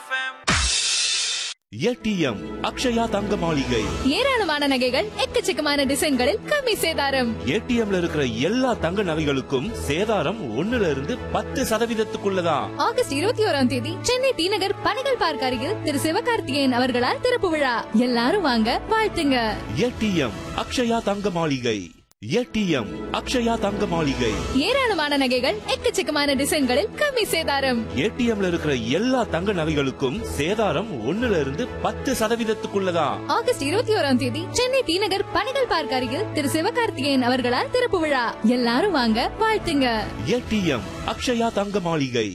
ATM Akshaya தங்க மாளிகை ஏராளமான நகைகள் எக்கச்சக்கமான டிசைன்களில் கம்மி சேதாரம் ஏடிஎம்ல இருக்கிற எல்லா தங்க நகைகளுக்கும் சேதாரம் ஒண்ணுல இருந்து பத்து சதவீதத்துக்குள்ளதான் ஆகஸ்ட் இருபத்தி ஓராம் தேதி சென்னை டி நகர் பனகல் பார்க் அருகில் திரு சிவகார்த்திகேயன் அவர்களால் திறப்பு விழா எல்லாரும் வாங்க வாழ்த்துங்க ஏடிஎம் அக்ஷயா தங்க மாளிகை ஏடிஎம் அக்ஷயா தங்க மாளிகை ஏராளமான நகைகள் எக்கச்சக்கமான டிசைன்களில் கம்மி சேதாரம் ஏடிஎம்ல இருக்கிற எல்லா தங்க நகைகளுக்கும் சேதாரம் ஒண்ணுல இருந்து பத்து சதவீதத்துக்குள்ளதான் ஆகஸ்ட் இருபத்தி ஓராம் தேதி சென்னை டி நகர் பனகல் பார்க் அருகில் திரு சிவகார்த்திகேயன் அவர்களால் திறப்பு விழா எல்லாரும் வாங்க வாழ்த்துங்க ஏடிஎம் அக்ஷயா தங்க மாளிகை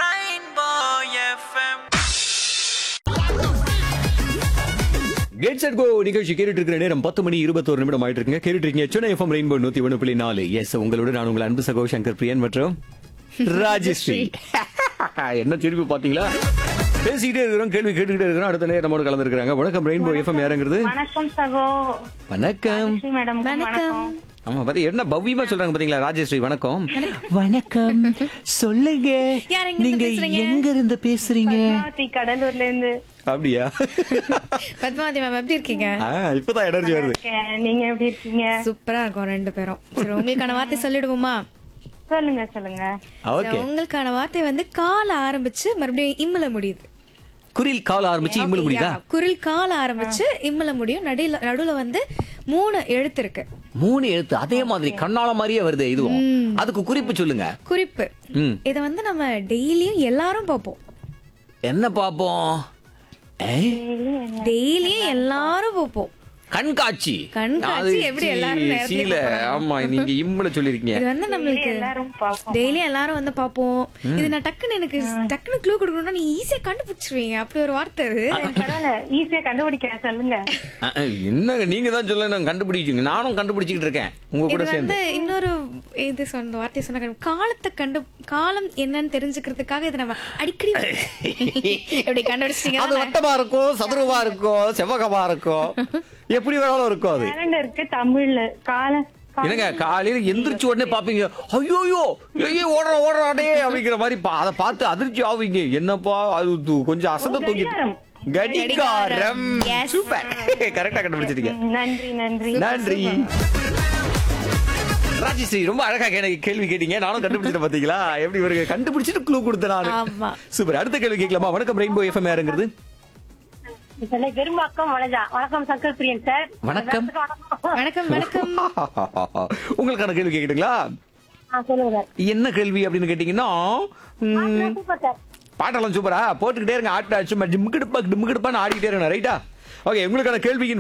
கெட் செட் கோ நிகழ்ச்சி கேட்டுட்டு இருக்கிற நேரம் பத்து மணி இருபத்தோரு நிமிடம் ஆயிட்டு இருக்குங்க கேட்டுட்டு இருக்கீங்க சென்னை எஃப்எம் ரெயின்போ நூத்தி ஒன்று புள்ளி நாலு எஸ் உங்களோட நான் உங்கள் அன்பு சகோ சங்கர் பிரியன் மற்றும் ராஜஸ்ரீ என்ன திருப்பி பாத்தீங்களா பேசிக்கிட்டே இருக்கிறோம் கேள்வி கேட்டுக்கிட்டே இருக்கிறோம் அடுத்த நேரம் நம்மோட கலந்துருக்காங்க வணக்கம் ரெயின்போ எஃப்எம் யாருங்கிறது வணக்கம் சகோ வணக்கம் ஸ்ரீ மேடம் வணக்கம் ஆமா பாத்தி என்ன பவ்யமா சொல்றாங்க பாத்தீங்களா ராஜஸ்ரீ வணக்கம் வணக்கம் சொல்லுங்க நீங்க எங்க இருந்து பேசுறீங்க பத்மாவதி கடலூர்ல இருந்து அப்படியா பத்மாவதி மேம் எப்படி இருக்கீங்க ஆ, இப்பதான் எனர்ஜி வருது இருக்கேன். நீங்க எப்படி இருக்கீங்க சூப்பரா இருக்கும் ரெண்டு பேரும் சரி உங்களுக்கான வார்த்தை சொல்லிடுவோமா சொல்லுங்க சொல்லுங்க ஓகே உங்களுக்கான வார்த்தை வந்து கால ஆரம்பிச்சு மறுபடியும் இம்மல முடியுது குரில் கால ஆரம்பிச்சு இம்மல் முடியுதா யா, குரில் கால ஆரம்பிச்சு இம்மல முடியும் நடுல நடுவுல வந்து மூணு எழுத்து இருக்கு மூணு எழுத்து அதே மாதிரி கண்ணால மாதிரியே வருது இதுவும் அதுக்கு குறிப்பு சொல்லுங்க குறிப்பு ம். இத வந்து நம்ம டெய்லியும் எல்லாரும் பார்ப்போம் என்ன பாப்போம் ஏய், டெய்லியும் எல்லாரும் பார்ப்போம் கண்காட்சி கண்காட்சி அது எப்படி சீ- எல்லாரும் நேரத்துக்கு சீல ஆமா நீங்க இம்மல சொல்லிருக்கீங்க இது வந்து நம்மளுக்கு எல்லாரும் பார்ப்போம் டெய்லியும் எல்லாரும் வந்து பார்ப்போம் இது நான் டக்குன்னு எனக்கு டக்குன்னு க்ளூ கொடுக்கணும்னா நீ ஈஸியா கண்டுபிடிச்சிருவீங்க அப்படி ஒரு வார்த்தை அது பரவாயில்ல ஈஸியா கண்டுபிடிக்கிறேன் சொல்லுங்க அஹ், அஹ், என்னங்க நீங்க தான் சொல்ல நான் கண்டுபிடிச்சீங்க நானும் கண்டுபிடிச்சிட்டு இருக்கேன் உங்க கூட இது சேர்ந்து வந்து இன்னொரு இது சொன்ன வார்த்தை சொன்ன காலத்தை கண்டு காலம் என்னன்னு தெரிஞ்சுக்கிறதுக்காக இதை நம்ம அடிக்கடி எப்படி அது கண்டுபிடிச்சிட்டீங்க வட்டமா இருக்கும் சதுரமா இருக்கும் செவ்வகமா இருக்கும் எப்படி வேணாலும் இருக்கும் அது கேலண்டருக்கு தமிழ்ல கால கா- என்னங்க காலையில எந்திரிச்ச உடனே பாப்பீங்க ஐயோயோ ஐயோ ஓடுற ஓடுறாடே அப்படிங்கிற மாதிரி பா- அதை பார்த்து அதிர்ச்சி ஆவீங்க என்னப்பா அது து- கொஞ்சம் அசந்த தூக்கி கடிகாரம். கடிகாரம் Yes. சூப்பர் கரெக்டா கண்டுபிடிச்சிட்டீங்க நன்றி நன்றி நன்றி ராஜஸ்ரீ ரொம்ப அழகா எனக்கு கேள்வி கேட்டீங்க நானும் கண்டுபிடிச்சிட்டு பாத்தீங்களா எப்படி இவருக்கு கண்டுபிடிச்சிட்டு க்ளூ கொடுத்தேன் நானு ஆமா. சூப்பர் அடுத்த கேள்வி கேட்கலாமா வணக்கம் ரெயின்போ எஃப்எம் யாருங்கிறது சென்னை பெரும்பாக்கம் வனஜா வணக்கம் சங்கர் பிரியன் சார் வணக்கம். வணக்கம் வணக்கம் உங்களுக்கான கேள்வி கேட்கட்டுங்களா ஆ, சொல்லுங்க சார் என்ன கேள்வி அப்படின்னு கேட்டீங்கன்னா ம், சூப்பர் சார் பாட்டெல்லாம் சூப்பரா போட்டுக்கிட்டே இருங்க ஆட்ட சும்மா டிம்முக்கிடுப்பா டிம்முக்கிடுப்பான்னு ஆடிக்கிட்டே இருக்கணும் ரைட்டா ஓகே உங்களுக்கான கேள்வியின்